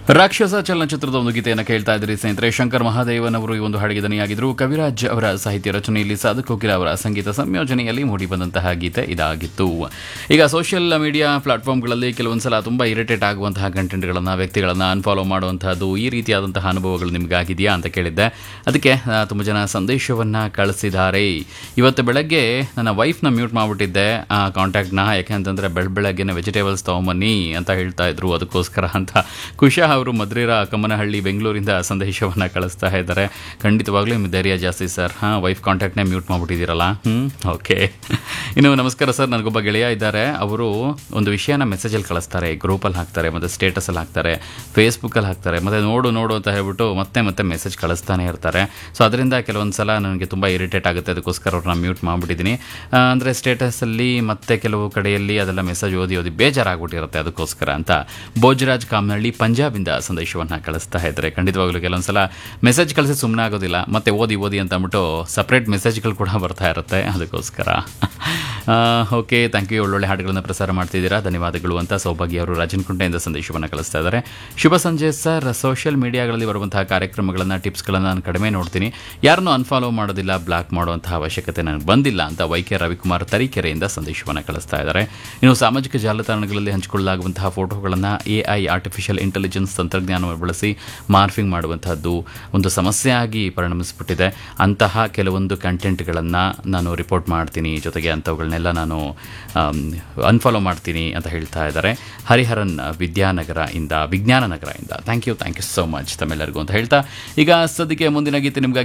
ರಾಕ್ಷಸ ಚಲನಚಿತ್ರದ ಒಂದು ಗೀತೆಯನ್ನು ಕೇಳ್ತಾ ಇದ್ರಿ ಸ್ನೇಹಿತರೆ ಶಂಕರ್ ಮಹಾದೇವನ್ ಅವರು ಈ ಒಂದು ಹಾಡಿಗೆ ದನಿಯಾಗಿದ್ರು ಕವಿರಾಜ್ ಅವರ ಸಾಹಿತ್ಯ ರಚನೆಯಲ್ಲಿ ಸಾಧಕ್ ಕೋಕಿಲ ಅವರ ಸಂಗೀತ ಸಂಯೋಜನೆಯಲ್ಲಿ ಮೂಡಿಬಂದಂತಹ ಗೀತೆ ಇದಾಗಿತ್ತು ಈಗ ಸೋಷಿಯಲ್ ಮೀಡಿಯಾ ಪ್ಲಾಟ್ಫಾರ್ಮ್ಗಳಲ್ಲಿ ಕೆಲವೊಂದ್ಸಲ ತುಂಬ ಇರಿಟೇಟ್ ಆಗುವಂತಹ ಕಂಟೆಂಟ್ಗಳನ್ನು ವ್ಯಕ್ತಿಗಳನ್ನು ಅನ್ಫಾಲೋ ಮಾಡುವಂತಹದ್ದು ಈ ರೀತಿಯಾದಂತಹ ಅನುಭವಗಳು ನಿಮಗಾಗಿದೆಯಾ ಅಂತ ಕೇಳಿದ್ದೆ ಅದಕ್ಕೆ ಆ, ತುಂಬ ಜನ ಸಂದೇಶವನ್ನು ಕಳಿಸಿದ್ದಾರೆ ಇವತ್ತು ಬೆಳಗ್ಗೆ ನನ್ನ ವೈಫ್ನ ಮ್ಯೂಟ್ ಮಾಡಿಬಿಟ್ಟಿದ್ದೆ ಆ ಕಾಂಟ್ಯಾಕ್ಟ್ನ ಯಾಕೆಂತಂದರೆ ಬೆಳ ಬೆಳಗ್ಗೆನೆ ವೆಜಿಟೇಬಲ್ಸ್ ತೊಗೊಂಬನ್ನಿ ಅಂತ ಹೇಳ್ತಾ ಇದ್ರು ಅದಕ್ಕೋಸ್ಕರ ಅಂತ ಕುಶಾ ಅವರು ಮದ್ರಿರ ಕಮ್ಮನಹಳ್ಳಿ ಬೆಂಗಳೂರಿಂದ ಸಂದೇಶವನ್ನು ಕಳಿಸ್ತಾ ಇದ್ದಾರೆ ಖಂಡಿತವಾಗ್ಲೂ ನಿಮ್ಮ ಧೈರ್ಯ ಜಾಸ್ತಿ ಸರ್ ಹಾಂ ವೈಫ್ ಕಾಂಟ್ಯಾಕ್ಟ್ನೇ ಮ್ಯೂಟ್ ಮಾಡಿಬಿಟ್ಟಿದ್ದೀರಲ್ಲ ಹ್ಞೂ ಓಕೆ ಇನ್ನು ನಮಸ್ಕಾರ ಸರ್ ನನಗೊಬ್ಬ ಗೆಳೆಯ ಇದ್ದಾರೆ ಅವರು ಒಂದು ವಿಷಯನ ಮೆಸೇಜಲ್ಲಿ ಕಳಿಸ್ತಾರೆ ಗ್ರೂಪಲ್ಲಿ ಹಾಕ್ತಾರೆ ಮತ್ತು ಸ್ಟೇಟಸಲ್ಲಿ ಹಾಕ್ತಾರೆ ಫೇಸ್ಬುಕ್ಕಲ್ಲಿ ಹಾಕ್ತಾರೆ ಮತ್ತು ನೋಡು ನೋಡು ಅಂತ ಹೇಳ್ಬಿಟ್ಟು ಮತ್ತೆ ಮತ್ತೆ ಮೆಸೇಜ್ ಕಳಿಸ್ತಾನೆ ಇರ್ತಾರೆ ಸೊ ಅದರಿಂದ ಕೆಲವೊಂದು ಸಲ ನನಗೆ ತುಂಬ ಇರಿಟೇಟ್ ಆಗುತ್ತೆ ಅದಕ್ಕೋಸ್ಕರ ಅವ್ರನ್ನ ಮ್ಯೂಟ್ ಮಾಡಿಬಿಟ್ಟಿದ್ದೀನಿ ಅಂದರೆ ಸ್ಟೇಟಸಲ್ಲಿ ಮತ್ತೆ ಕೆಲವು ಕಡೆಯಲ್ಲಿ ಅದೆಲ್ಲ ಮೆಸೇಜ್ ಓದಿ ಓದಿ ಬೇಜಾರಾಗ್ಬಿಟ್ಟಿರುತ್ತೆ ಅದಕ್ಕೋಸ್ಕರ ಅಂತ ಭೋಜರಾಜ್ ಕಾಮನಹಳ್ಳಿ ಪಂಜಾಬಿಂದ ಸಂದೇಶವನ್ನು ಕಳಿಸ್ತಾ ಇದ್ದಾರೆ ಖಂಡಿತವಾಗ್ಲೂ ಕೆಲವೊಂದು ಸಲ ಮೆಸೇಜ್ ಕಳಿಸಿ ಸುಮ್ಮನೆ ಆಗೋದಿಲ್ಲ ಮತ್ತೆ ಓದಿ ಓದಿ ಅಂತ ಅಂದ್ಬಿಟ್ಟು ಸಪ್ರೇಟ್ ಮೆಸೇಜ್ಗಳು ಕೂಡ ಬರ್ತಾ ಇರುತ್ತೆ ಅದಕ್ಕೋಸ್ಕರ ಓಕೆ ಥ್ಯಾಂಕ್ ಯು ಒಳ್ಳೊಳ್ಳೆ ಹಾಡುಗಳನ್ನು ಪ್ರಸಾರ ಮಾಡ್ತಿದ್ದೀರಾ ಧನ್ಯವಾದಗಳು ಅಂತ ಸೌಭಾಗ್ಯ ಅವರು ರಾಜನಕುಂಟೆಯಿಂದ ಸಂದೇಶವನ್ನು ಕಳಿಸ್ತಾ ಇದ್ದಾರೆ ಶುಭ ಸಂಜೆ ಸರ್ ಸೋಷಿಯಲ್ ಮೀಡಿಯಾಗಳಲ್ಲಿ ಬರುವಂತಹ ಕಾರ್ಯಕ್ರಮಗಳನ್ನು ಟಿಪ್ಸ್ಗಳನ್ನು ನಾನು ಕಡಿಮೆ ನೋಡ್ತೀನಿ ಯಾರನ್ನೂ ಅನ್ಫಾಲೋ ಮಾಡೋದಿಲ್ಲ ಬ್ಲಾಕ್ ಮಾಡುವಂತಹ ಅವಶ್ಯಕತೆ ನನಗೆ ಬಂದಿಲ್ಲ ಅಂತ ವೈ ಕೆ ರವಿಕುಮಾರ್ ತರೀಕೆರೆಯಿಂದ ಸಂದೇಶವನ್ನು ಕಳಿಸ್ತಾ ಇದ್ದಾರೆ ಇನ್ನು ಸಾಮಾಜಿಕ ಜಾಲತಾಣಗಳಲ್ಲಿ ಹಂಚಿಕೊಳ್ಳಲಾಗುವಂತಹ ಫೋಟೋಗಳನ್ನು ಎ ಐ ಆರ್ಟಿಫಿಷಿಯಲ್ ಇಂಟೆಲಿಜೆನ್ಸ್ ತಂತ್ರಜ್ಞಾನವನ್ನು ಬಳಸಿ ಮಾರ್ಫಿಂಗ್ ಮಾಡುವಂತಹದ್ದು ಒಂದು ಸಮಸ್ಯೆ ಆಗಿ ಪರಿಣಮಿಸ್ಬಿಟ್ಟಿದೆ ಅಂತಹ ಕೆಲವೊಂದು ಕಂಟೆಂಟ್ಗಳನ್ನು ನಾನು ರಿಪೋರ್ಟ್ ಮಾಡ್ತೀನಿ ಜೊತೆಗೆ ಅಂಥವುಗಳನ್ನೆಲ್ಲ ನಾನು ಅನ್ಫಾಲೋ ಮಾಡ್ತೀನಿ ಅಂತ ಹೇಳ್ತಾ ಇದ್ದಾರೆ ಹರಿಹರನ್ ವಿದ್ಯಾನಗರ ಇಂದ ವಿಜ್ಞಾನ ನಗರ ಇಂದ thank you thank you so much ತಮ್ಮೆಲ್ಲರಿಗೂ ಅಂತ ಹೇಳ್ತಾ ಈಗ ಸದ್ಯಕ್ಕೆ ಮುಂದಿನ ಗೀತೆ ನಿಮ್ಗೆ